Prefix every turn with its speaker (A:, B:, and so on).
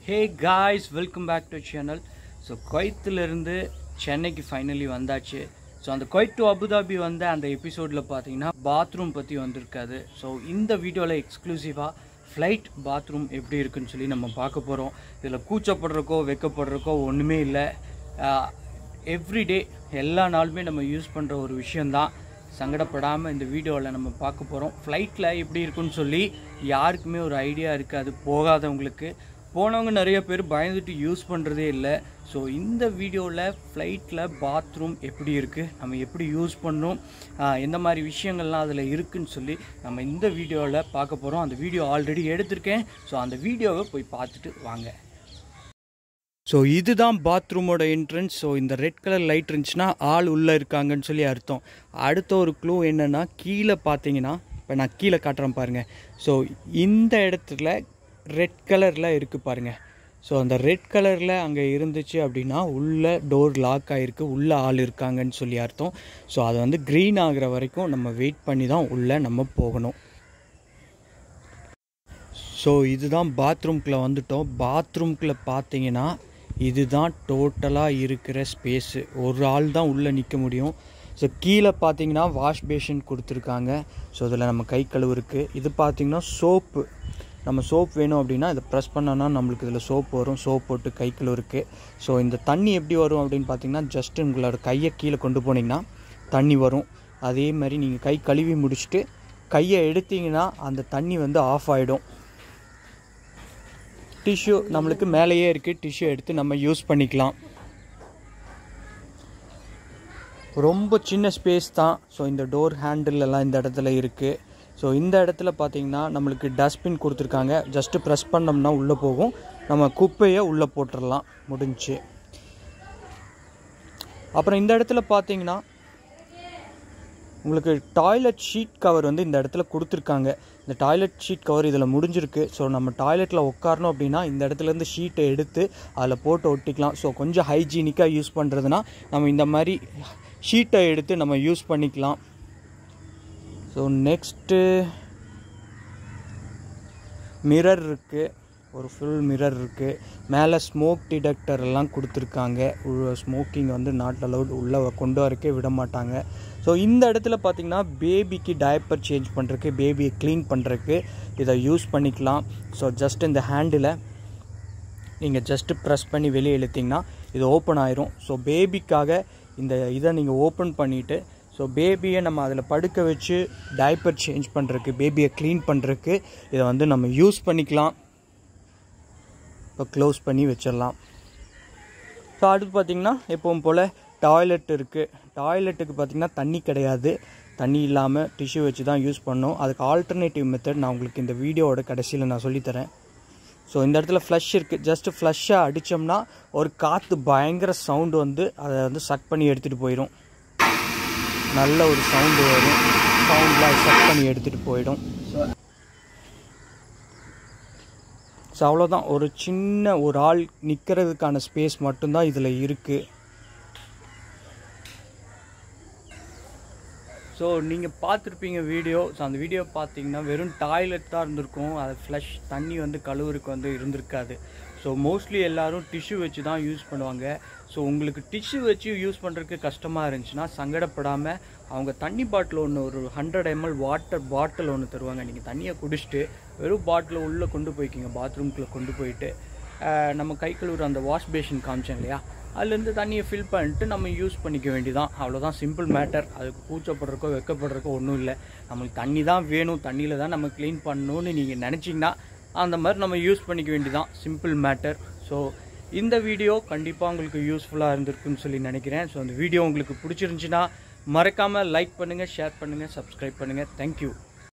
A: hey guys welcome back to channel so குவைத்திலிருந்து சென்னைக்கு finally வந்தாச்சு ஸோ அந்த குவைத் டு அபுதாபி வந்த அந்த எபிசோடில் பார்த்தீங்கன்னா பாத்ரூம் பற்றி வந்திருக்காது ஸோ இந்த வீடியோவில் எக்ஸ்க்ளூசிவாக ஃப்ளைட் பாத்ரூம் எப்படி இருக்குன்னு சொல்லி நம்ம பார்க்க போகிறோம் இதில் கூச்சப்படுறக்கோ வெக்கப்படுறக்கோ ஒன்றுமே இல்லை எவ்ரிடே எல்லா நாளுமே நம்ம யூஸ் பண்ணுற ஒரு விஷயந்தான் சங்கடப்படாமல் இந்த வீடியோவில் நம்ம பார்க்க போகிறோம் ஃப்ளைட்டில் எப்படி இருக்குன்னு சொல்லி யாருக்குமே ஒரு ஐடியா இருக்காது போகாதவங்களுக்கு போனவங்க நிறைய பேர் பயந்துட்டு யூஸ் பண்ணுறதே இல்லை ஸோ இந்த வீடியோவில் ஃப்ளைட்டில் பாத்ரூம் எப்படி இருக்குது நம்ம எப்படி யூஸ் பண்ணணும் ஆஹ் எந்த மாதிரி விஷயங்கள்லாம் அதில் இருக்குன்னு சொல்லி நம்ம இந்த வீடியோவில் பார்க்க போகிறோம் அந்த வீடியோ ஆல்ரெடி எடுத்திருக்கேன் ஸோ அந்த வீடியோவை போய் பார்த்துட்டு வாங்க ஸோ இதுதான் பாத்ரூமோட என்ட்ரன்ஸ் ஸோ இந்த ரெட் கலர் லைட் இருந்துச்சுன்னா ஆள் உள்ளே இருக்காங்கன்னு சொல்லி அர்த்தம் அடுத்த ஒரு க்ளூ என்னென்னா கீழே பார்த்தீங்கன்னா இப்போ நான் கீழே காட்டுறேன் பாருங்கள் ஸோ இந்த இடத்துல ரெட் கலரில் இருக்குது பாருங்கள் ஸோ அந்த ரெட் கலரில் அங்கே இருந்துச்சு அப்படின்னா உள்ளே டோர் லாக் ஆகிருக்கு உள்ளே ஆள் இருக்காங்கன்னு சொல்லி அர்த்தம் ஸோ அது வந்து க்ரீன் ஆகிற வரைக்கும் நம்ம வெயிட் பண்ணி தான் உள்ளே நம்ம போகணும் ஸோ இதுதான் பாத்ரூம்குள்ளே வந்துட்டோம் பாத்ரூம்குள்ளே பார்த்தீங்கன்னா இதுதான் டோட்டலாக இருக்கிற ஸ்பேஸு ஒரு ஆள் தான் உள்ளே நிற்க முடியும் ஸோ கீழே பார்த்தீங்கன்னா வாஷ் பேஷன் கொடுத்துருக்காங்க ஸோ இதில் நம்ம கை கழுவு இருக்குது இது பார்த்தீங்கன்னா சோப்பு நம்ம சோப் வேணும் அப்படின்னா இதை ப்ரெஸ் பண்ணோன்னா நம்மளுக்கு இதில் சோப் வரும் சோப் போட்டு கை கழுவு இருக்குது ஸோ இந்த தண்ணி எப்படி வரும் அப்படின்னு பார்த்தீங்கன்னா ஜஸ்ட் உங்களோட கையை கீழே கொண்டு போனீங்கன்னா தண்ணி வரும் அதே மாதிரி நீங்கள் கை கழுவி முடிச்சுட்டு கையை எடுத்தீங்கன்னா அந்த தண்ணி வந்து ஆஃப் ஆகிடும் டிஷ்யூ நம்மளுக்கு மேலேயே இருக்குது டிஷ்யூ எடுத்து நம்ம யூஸ் பண்ணிக்கலாம் ரொம்ப சின்ன ஸ்பேஸ் தான் ஸோ இந்த டோர் ஹேண்டில் எல்லாம் இந்த இடத்துல இருக்குது ஸோ இந்த இடத்துல பார்த்தீங்கன்னா நம்மளுக்கு டஸ்ட்பின் கொடுத்துருக்காங்க ஜஸ்ட்டு ப்ரெஸ் பண்ணோம்னா உள்ளே போகும் நம்ம குப்பையை உள்ளே போட்டுடலாம் முடிஞ்சு அப்புறம் இந்த இடத்துல பார்த்தீங்கன்னா உங்களுக்கு டாய்லெட் ஷீட் கவர் வந்து இந்த இடத்துல கொடுத்துருக்காங்க இந்த டாய்லெட் ஷீட் கவர் இதில் முடிஞ்சிருக்கு ஸோ நம்ம டாய்லெட்டில் உட்காரணும் அப்படின்னா இந்த இடத்துலேருந்து ஷீட்டை எடுத்து அதில் போட்டு ஒட்டிக்கலாம் ஸோ கொஞ்சம் ஹைஜீனிக்காக யூஸ் பண்ணுறதுனா நம்ம இந்த மாதிரி ஷீட்டை எடுத்து நம்ம யூஸ் பண்ணிக்கலாம் ஸோ நெக்ஸ்ட்டு மிரர் இருக்குது ஒரு ஃபுல் மிரர் இருக்குது மேலே ஸ்மோக் டிடெக்டர் எல்லாம் கொடுத்துருக்காங்க ஸ்மோக்கிங் வந்து நாட் அலவுட் உள்ளே கொண்டு வரக்கே விட மாட்டாங்க ஸோ இந்த இடத்துல பார்த்தீங்கன்னா பேபிக்கு டயப்பர் சேஞ்ச் பண்ணுறதுக்கு பேபியை க்ளீன் பண்ணுறதுக்கு இதை யூஸ் பண்ணிக்கலாம் ஸோ ஜஸ்ட் இந்த ஹேண்டில் நீங்கள் ஜஸ்ட்டு ப்ரெஸ் பண்ணி வெளியே இழுத்திங்கன்னா இது ஓப்பன் ஆயிரும் ஸோ பேபிக்காக இந்த இதை நீங்கள் ஓப்பன் பண்ணிவிட்டு ஸோ பேபியை நம்ம அதில் படுக்க வச்சு டைப்பர் சேஞ்ச் பண்ணுறதுக்கு பேபியை க்ளீன் பண்ணுறதுக்கு இதை வந்து நம்ம யூஸ் பண்ணிக்கலாம் இப்போ க்ளோஸ் பண்ணி வச்சிடலாம் ஸோ அடுத்து பார்த்திங்கன்னா எப்பவும் போல் டாய்லெட் இருக்குது டாய்லெட்டுக்கு பார்த்திங்கன்னா தண்ணி கிடையாது தண்ணி இல்லாமல் டிஷ்யூ வச்சு தான் யூஸ் பண்ணோம் அதுக்கு ஆல்டர்னேட்டிவ் மெத்தட் நான் உங்களுக்கு இந்த வீடியோவோட கடைசியில் நான் சொல்லித்தரேன் ஸோ இந்த இடத்துல ஃப்ளஷ் இருக்குது ஜஸ்ட்டு ஃப்ளஷ்ஷாக அடித்தோம்னா ஒரு காற்று பயங்கர சவுண்டு வந்து அதை வந்து சக் பண்ணி எடுத்துகிட்டு போயிடும் நல்ல ஒரு சவுண்டு வரும் சவுண்டில் சக் பண்ணி எடுத்துகிட்டு போயிடும் ஸோ அவ்வளோதான் ஒரு சின்ன ஒரு ஆள் நிற்கிறதுக்கான ஸ்பேஸ் மட்டும்தான் இதில் இருக்குது ஸோ நீங்கள் பார்த்துருப்பீங்க வீடியோ ஸோ அந்த வீடியோ பார்த்தீங்கன்னா வெறும் டாய்லெட் தான் இருந்திருக்கும் அது ஃப்ளஷ் தண்ணி வந்து கழுவுறதுக்கு வந்து இருந்திருக்காது ஸோ மோஸ்ட்லி எல்லோரும் டிஷ்யூ வச்சு தான் யூஸ் பண்ணுவாங்க ஸோ உங்களுக்கு டிஷ்யூ வச்சு யூஸ் பண்ணுறதுக்கு கஷ்டமாக இருந்துச்சுன்னா சங்கடப்படாமல் அவங்க தண்ணி பாட்டில் ஒன்று ஒரு ஹண்ட்ரட் எம்எல் வாட்டர் பாட்டில் ஒன்று தருவாங்க நீங்கள் தண்ணியை குடிச்சிட்டு வெறும் பாட்டில் உள்ளே கொண்டு போய்க்கிங்க பாத்ரூம்குள்ளே கொண்டு போயிட்டு நம்ம கை கழுவுற அந்த வாஷ் பேஷன் காமிச்சேன் இல்லையா அதுலேருந்து தண்ணியை ஃபில் பண்ணிட்டு நம்ம யூஸ் பண்ணிக்க வேண்டியதான் அவ்வளோதான் சிம்பிள் மேட்டர் அதுக்கு கூச்சப்படுறக்கோ வெக்கப்படுறக்கோ ஒன்றும் இல்லை நம்மளுக்கு தண்ணி தான் வேணும் தண்ணியில் தான் நம்ம க்ளீன் பண்ணணும்னு நீங்கள் நினச்சிங்கன்னா அந்த மாதிரி நம்ம யூஸ் பண்ணிக்க வேண்டியதான் சிம்பிள் மேட்டர் ஸோ இந்த வீடியோ கண்டிப்பாக உங்களுக்கு யூஸ்ஃபுல்லாக இருந்திருக்குன்னு சொல்லி நினைக்கிறேன் ஸோ அந்த வீடியோ உங்களுக்கு பிடிச்சிருந்துச்சின்னா மறக்காமல் லைக் பண்ணுங்கள் ஷேர் பண்ணுங்கள் சப்ஸ்கிரைப் பண்ணுங்கள் தேங்க்யூ